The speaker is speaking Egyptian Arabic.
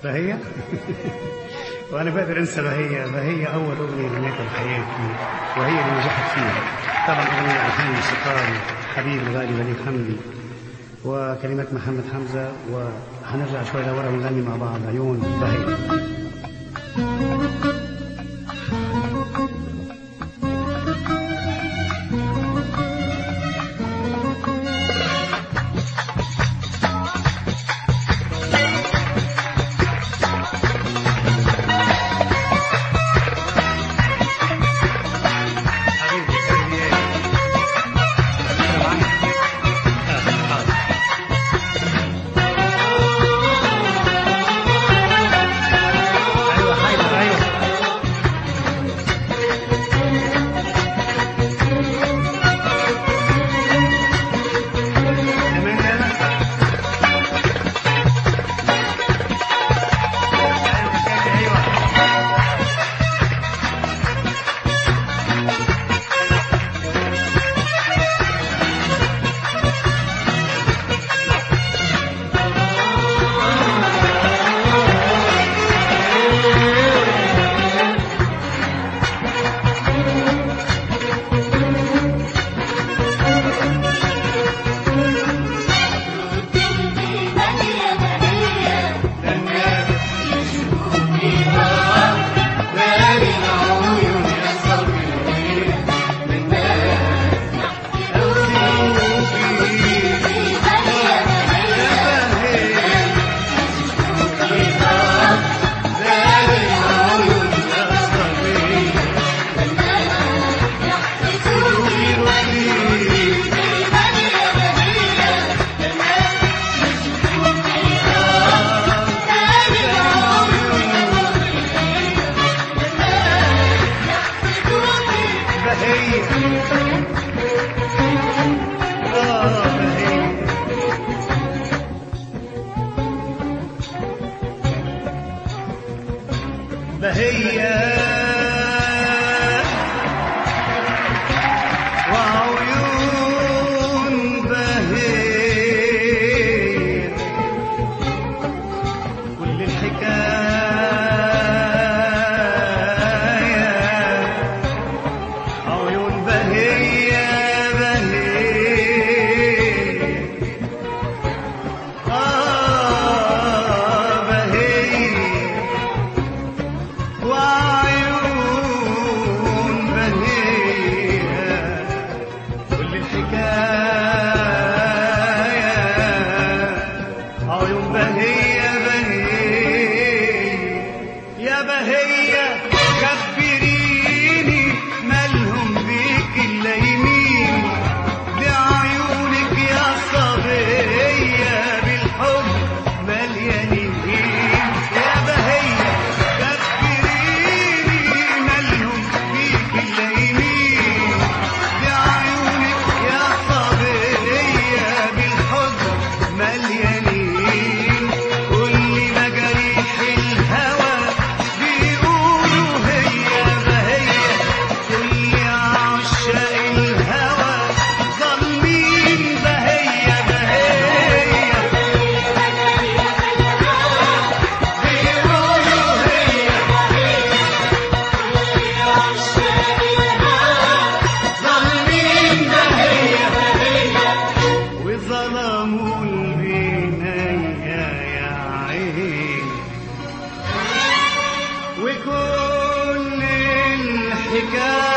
بهية وأنا بقدر أنسى بهية بهية أول أغنية غنيتها بحياتي وهي اللي نجحت فيها طبعا أغنية ألحان موسيقار حبيبي الغالي بليغ حمدي وكلمات محمد حمزة وهنرجع شوي لورا ونغني مع بعض عيون بهية حبيبي قلبي السلام عليكم آه، حاضر. ايوه حيدر ايوه كمان كمان ايوه ايوه بهية آه بهية بهية وعيون بهية كل الحكاية عيون بهية بهية آه بهية وعيون بهية كل الحكاية عيون بهية بهية يا بهية خبريني مالهم بيك إلا يمين بعيونك يا صبية بالحب مليانين يا بهية خبريني مالهم بيك إلا يمين بعيونك يا صبية بالحب مليانين كل مجاريح الهوى بيقولوا هي بهية كل عشاق الهوى ظالمين بهية بهية بيقولوا هي ظالمين بهية وظلموا البناية يا عين وكل الحكاية